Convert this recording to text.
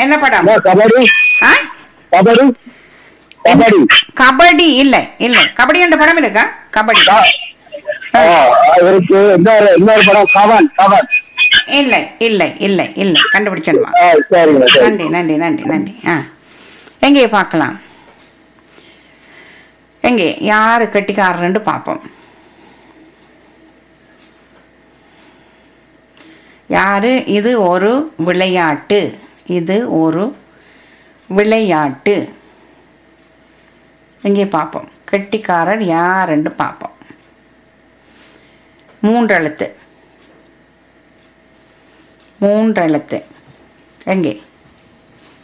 என்ன படம் என்ன கபடி ஆ? கபடி கபடி கபடி இல்ல இல்ல கபடி என்ற படம் இருக்கா கபடி ஆ, இருக்கு இன்னொரு இன்னொரு படம் கவன் கவன் இல்ல இல்ல இல்ல இல்ல கண்டுபிடிச்சிடுமா ஆ சரிங்க சரி நன்றி நன்றி நன்றி நன்றி ஆ எங்கே பார்க்கலாம் எங்கே யாரு கெட்டிக்காரன்னு பார்ப்போம் யாரு இது ஒரு விளையாட்டு இது ஒரு விளையாட்டு எங்கே பார்ப்போம் கெட்டிக்காரர் யாருன்னு பார்ப்போம் மூன்றெழுத்து மூன்றெழுத்து எங்கே